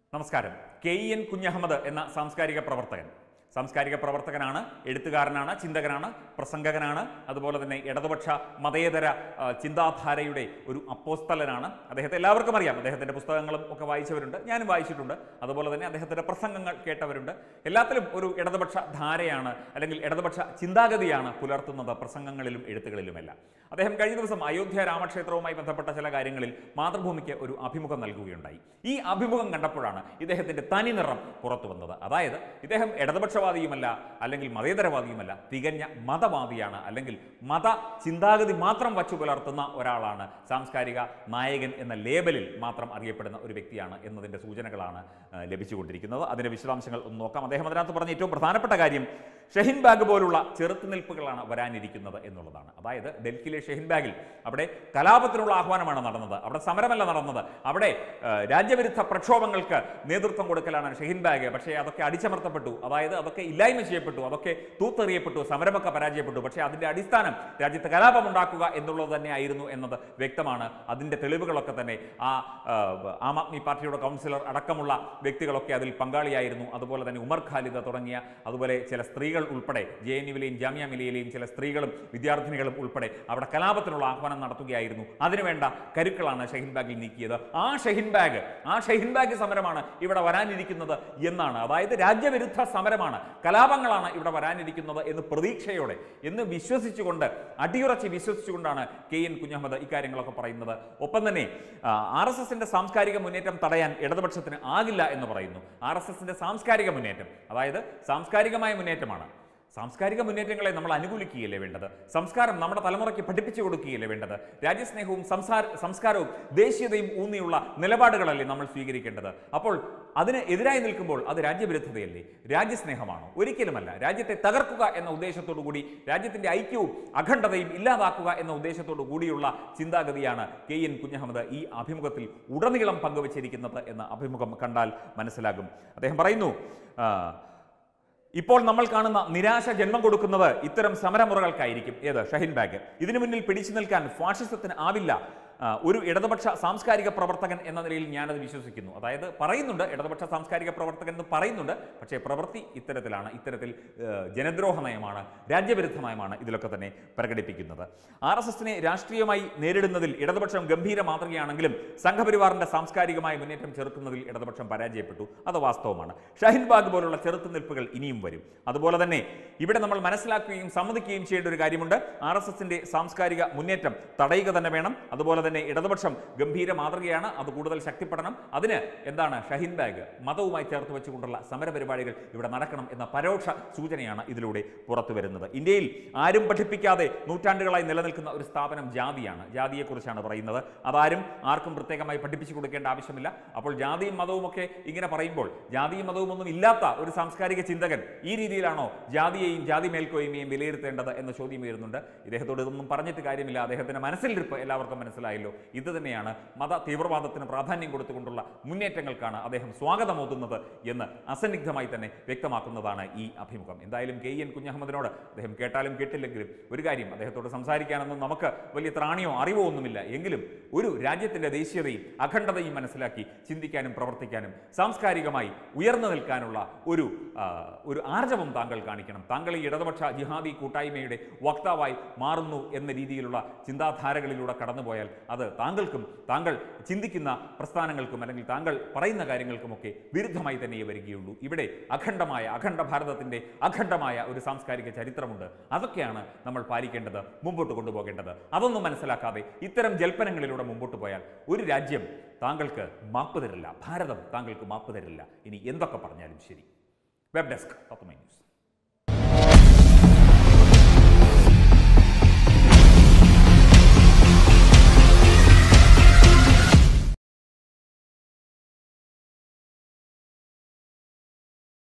നമസ്കാരം K E N Kunjahammed എന്ന സാംസ്കാരിക പ്രവർത്തകൻ സാംസ്കാരിക പ്രവർത്തകനാണ് എഴുത്തുകാരനാണ് ചിന്തകനാണ് പ്രസംഗകനാണ് അതുപോലെ തന്നെ ഇടതുപക്ഷ മതേതര ആ, ചിന്താധാരയുടെ ഒരു അപ്പോസ്തലനാണ് അദ്ദേഹത്തെ എല്ലാവർക്കും അറിയാം അദ്ദേഹത്തിൻ്റെ പുസ്തകങ്ങളും ഒക്കെ വായിച്ചവരുണ്ട് ഞാനും വായിച്ചിട്ടുണ്ട് അതുപോലെ തന്നെ അദ്ദേഹത്തിൻ്റെ പ്രസംഗങ്ങൾ കേട്ടവരുണ്ട് എല്ലാത്തിലും ഒരു ഇടതുപക്ഷ ധാരയാണ് അല്ലെങ്കിൽ ഇടതുപക്ഷ ചിന്താഗതിയാണ് പുലർത്തുന്നത് പ്രസംഗങ്ങളിലും എഴുത്തുകളിലുമെല്ലാം അദ്ദേഹം കഴിഞ്ഞ ദിവസം അയോധ്യ രാമക്ഷേത്രവുമായി ബന്ധപ്പെട്ട ചില കാര്യങ്ങളിൽ മാതൃഭൂമിക്ക് ഒരു അഭിമുഖം നൽകുകയുണ്ടായി ഈ അഭിമുഖം കണ്ടപ്പോഴാണ് ഇദ്ദേഹത്തിന്റെ തനി നിറം പുറത്തു വന്നത് അതായത് ഇദ്ദേഹം ഇടതുപക്ഷവാദിയുമല്ല അല്ലെങ്കിൽ മതേതരവാദിയുമല്ല തികഞ്ഞ മതവാദിയാണ് അല്ലെങ്കിൽ മത ചിന്താഗതി മാത്രം വച്ചു പുലർത്തുന്ന ഒരാളാണ് സാംസ്കാരിക നായകൻ എന്ന ലേബലിൽ മാത്രം അറിയപ്പെടുന്ന ഒരു വ്യക്തിയാണ് എന്നതിന്റെ സൂചനകളാണ് ആ, ലഭിച്ചുകൊണ്ടിരിക്കുന്നത് അതിന്റെ വിശദാംശങ്ങൾ ഒന്ന് നോക്കാം അദ്ദേഹം അതിനകത്ത് പറഞ്ഞ ഏറ്റവും പ്രധാനപ്പെട്ട കാര്യം ഷെഹിൻ ബാഗ് പോലുള്ള ചെറുത്തുനിൽപ്പുകളാണ് വരാനിരിക്കുന്നത് എന്നുള്ളതാണ് അതായത് ഡൽഹിയിലെ ഷെഹിൻ ബാഗിൽ അവിടെ കലാപത്തിനുള്ള ആഹ്വാനമാണ് നടന്നത് അവിടെ സമരമല്ല നടന്നത് അവിടെ ആ, രാജ്യവിരുദ്ധ പ്രക്ഷോഭങ്ങൾക്ക് നേതൃത്വം കൊടുക്കലാണ് ഷെഹിൻ ബാഗ് പക്ഷേ അതൊക്കെ അടിച്ചമർത്തപ്പെട്ടു അതായത് അതൊക്കെ ഇല്ലായ്മ ചെയ്യപ്പെട്ടു അതൊക്കെ തൂത്തെറിയപ്പെട്ടു സമരമൊക്കെ പരാജയപ്പെട്ടു പക്ഷേ അതിന്റെ അടിസ്ഥാനം രാജ്യത്ത് കലാപം ഉണ്ടാക്കുക എന്നുള്ളത് തന്നെയായിരുന്നു എന്നത് വ്യക്തമാണ് അതിന്റെ തെളിവുകളൊക്കെ തന്നെ ആ ആ, ആം ആദ്മി പാർട്ടിയുടെ കൗൺസിലർ അടക്കമുള്ള വ്യക്തികളൊക്കെ അതിൽ പങ്കാളിയായിരുന്നു അതുപോലെ തന്നെ ഉമർ ഖാലിദ് തുടങ്ങിയ അതുപോലെ ചില സ്ത്രീകൾ ഉൾപ്പെടെ ജെ എൻ യുവിലെയും ജാമ്യ മിലിയയിലെയും ചില സ്ത്രീകളും വിദ്യാർത്ഥിനികളും ഉൾപ്പെടെ അവിടെ കലാപത്തിനുള്ള ആഹ്വാനം നടത്തുകയായിരുന്നു അതിനുവേണ്ട കരുക്കളാണ് ഷഹീൻ ബാഗിൽ നീക്കിയത് ആ ഷഹീൻ ബാഗ് ആ ഷഹീൻ ബാഗ് സമരമാണ് ഇവിടെ വരാനിരിക്കുന്നത് എന്നാണ് അതായത് രാജ്യവിരുദ്ധ സമരമാണ് കലാപങ്ങളാണ് ഇവിടെ വരാനിരിക്കുന്നത് എന്ന് പ്രതീക്ഷയോടെ എന്ന് വിശ്വസിച്ചുകൊണ്ട് അടിയുറച്ച് വിശ്വസിച്ചുകൊണ്ടാണ് കെ എൻ കുഞ്ഞഹമ്മദ് ഇക്കാര്യങ്ങളൊക്കെ പറയുന്നത് ഒപ്പം തന്നെ ആർ എസ് എസിന്റെ സാംസ്കാരിക മുന്നേറ്റം തടയാൻ ഇടതുപക്ഷത്തിന് ആകില്ല എന്ന് പറയുന്നു ആർ എസ് എസിന്റെ സാംസ്കാരിക മുന്നേറ്റം അതായത് സാംസ്കാരികമായ മുന്നേറ്റമാണ് സാംസ്കാരിക മുന്നേറ്റങ്ങളെ നമ്മൾ അനുകൂലിക്കുകയല്ലേ വേണ്ടത് സംസ്കാരം നമ്മുടെ തലമുറയ്ക്ക് പഠിപ്പിച്ചു കൊടുക്കുകയല്ലേ വേണ്ടത് രാജ്യസ്നേഹവും സംസാര സംസ്കാരവും ദേശീയതയും ഊന്നിയുള്ള നിലപാടുകളല്ലേ നമ്മൾ സ്വീകരിക്കേണ്ടത് അപ്പോൾ അതിന് എതിരായി നിൽക്കുമ്പോൾ അത് രാജ്യവിരുദ്ധതയല്ലേ രാജ്യസ്നേഹമാണോ ഒരിക്കലുമല്ല രാജ്യത്തെ തകർക്കുക എന്ന ഉദ്ദേശത്തോടു കൂടി രാജ്യത്തിന്റെ ഐക്യവും അഖണ്ഡതയും ഇല്ലാതാക്കുക എന്ന ഉദ്ദേശത്തോടു കൂടിയുള്ള ചിന്താഗതിയാണ് കെ എൻ കുഞ്ഞഹമ്മദ് ഈ അഭിമുഖത്തിൽ ഉടനീളം പങ്കുവച്ചിരിക്കുന്നത് എന്ന അഭിമുഖം കണ്ടാൽ മനസ്സിലാകും അദ്ദേഹം പറയുന്നു ആ, ഇപ്പോൾ നമ്മൾ കാണുന്ന നിരാശ ജന്മം കൊടുക്കുന്നത് ഇത്തരം സമരമുറകൾക്കായിരിക്കും ഏത് ഷഹിൻ ബാഗ് ഇതിനു മുന്നിൽ പിടിച്ചു നിൽക്കാൻ ഫാഷിസത്തിന് ആവില്ല ആ, ഒരു ഇടതുപക്ഷ സാംസ്കാരിക പ്രവർത്തകൻ എന്ന നിലയിൽ ഞാനത് വിശ്വസിക്കുന്നു അതായത് പറയുന്നുണ്ട് ഇടതുപക്ഷ സാംസ്കാരിക പ്രവർത്തകൻ എന്ന് പറയുന്നുണ്ട് പക്ഷേ പ്രവൃത്തി ഇത്തരത്തിലാണ് ഇത്തരത്തിൽ ഏ, ജനദ്രോഹ നയമാണ് രാജ്യവിരുദ്ധ നയമാണ് ഇതിലൊക്കെ തന്നെ പ്രകടിപ്പിക്കുന്നത് ആർ എസ് എസിനെ രാഷ്ട്രീയമായി നേരിടുന്നതിൽ ഇടതുപക്ഷം ഗംഭീര മാതൃകയാണെങ്കിലും സംഘപരിവാറിന്റെ സാംസ്കാരികമായ മുന്നേറ്റം ചെറുക്കുന്നതിൽ ഇടതുപക്ഷം പരാജയപ്പെട്ടു അത് വാസ്തവമാണ് ഷഹിൻ ബാഗ് പോലുള്ള ചെറുത്തുനിൽപ്പുകൾ ഇനിയും വരും അതുപോലെ തന്നെ ഇവിടെ നമ്മൾ മനസ്സിലാക്കുകയും സമ്മതിക്കുകയും ചെയ്യേണ്ട ഒരു കാര്യമുണ്ട് ആർ എസ് എസിന്റെ സാംസ്കാരിക മുന്നേറ്റം തടയുക തന്നെ വേണം അതുപോലെ തന്നെ ഇടതുപക്ഷം ഗംഭീര മാതൃകയാണ് അത് കൂടുതൽ ശക്തിപ്പെടണം അതിന് എന്താണ് ഷഹിൻ ബാഗ് മതവുമായി ചേർത്ത് വെച്ചുകൊണ്ടുള്ള സമരപരിപാടികൾ ഇവിടെ നടക്കണം എന്ന പരോക്ഷ സൂചനയാണ് ഇതിലൂടെ പുറത്തു വരുന്നത് ഇന്ത്യയിൽ ആരും പഠിപ്പിക്കാതെ നൂറ്റാണ്ടുകളായി നിലനിൽക്കുന്ന ഒരു സ്ഥാപനം ജാതിയാണ് ജാതിയെക്കുറിച്ചാണ് പറയുന്നത് അതാരും ആർക്കും പ്രത്യേകമായി പഠിപ്പിച്ചു കൊടുക്കേണ്ട ആവശ്യമില്ല അപ്പോൾ ജാതിയും മതവും ഒക്കെ ഇങ്ങനെ പറയുമ്പോൾ ജാതിയും മതവും ഒന്നും ഇല്ലാത്ത ഒരു സാംസ്കാരിക ചിന്തകൻ ഈ രീതിയിലാണോ ജാതിയെയും ജാതി മേൽക്കോയ്മയും വിലയിരുത്തേണ്ടത് എന്ന ചോദ്യം ഉയരുന്നുണ്ട് ഇദ്ദേഹത്തോട് ഇതൊന്നും പറഞ്ഞിട്ട് കാര്യമില്ല അദ്ദേഹത്തിന്റെ മനസ്സിലിരിപ്പ് എല്ലാവർക്കും മനസ്സിലായല്ലോ ഇത് തന്നെയാണ് മത തീവ്രവാദത്തിന് പ്രാധാന്യം കൊടുത്തുകൊണ്ടുള്ള മുന്നേറ്റങ്ങൾക്കാണ് അദ്ദേഹം സ്വാഗതമോതുന്നത് എന്ന് അസന്നിഗ്ധമായി തന്നെ വ്യക്തമാക്കുന്നതാണ് ഈ അഭിമുഖം എന്തായാലും കെ എൻ കുഞ്ഞഹമ്മദിനോട് അദ്ദേഹം കേട്ടാലും കേട്ടില്ലെങ്കിലും ഒരു കാര്യം അദ്ദേഹത്തോട് സംസാരിക്കാനൊന്നും നമുക്ക് വലിയ ത്രാണിയോ അറിവോ ഒന്നുമില്ല എങ്കിലും ഒരു രാജ്യത്തിന്റെ ദേശീയതയും അഖണ്ഡതയും മനസ്സിലാക്കി ചിന്തിക്കാനും പ്രവർത്തിക്കാനും സാംസ്കാരികമായി ഉയർന്നു നിൽക്കാനുള്ള ഒരു ആ, ഒരു ആർജവം താങ്കൾ കാണിക്കണം താങ്കൾ ഈ ഇടതുപക്ഷ ജിഹാദി കൂട്ടായ്മയുടെ വക്താവായി മാറുന്നു എന്ന രീതിയിലുള്ള ചിന്താധാരകളിലൂടെ കടന്നുപോയാൽ അത് താങ്കൾക്കും താങ്കൾ ചിന്തിക്കുന്ന പ്രസ്ഥാനങ്ങൾക്കും അല്ലെങ്കിൽ താങ്കൾ പറയുന്ന കാര്യങ്ങൾക്കുമൊക്കെ വിരുദ്ധമായി തന്നെ വരികയുള്ളൂ ഇവിടെ അഖണ്ഡമായ അഖണ്ഡ ഭാരതത്തിന്റെ അഖണ്ഡമായ ഒരു സാംസ്കാരിക ചരിത്രമുണ്ട് അതൊക്കെയാണ് നമ്മൾ പാലിക്കേണ്ടത് മുമ്പോട്ട് കൊണ്ടുപോകേണ്ടത് അതൊന്നും മനസ്സിലാക്കാതെ ഇത്തരം ജൽപ്പനങ്ങളിലൂടെ മുമ്പോട്ട് പോയാൽ ഒരു രാജ്യം താങ്കൾക്ക് മാപ്പ് തരില്ല ഭാരതം താങ്കൾക്ക് മാപ്പ് തരില്ല ഇനി എന്തൊക്കെ പറഞ്ഞാലും ശരി വെബ് ഡെസ്ക് തത്വമൈ ന്യൂസ്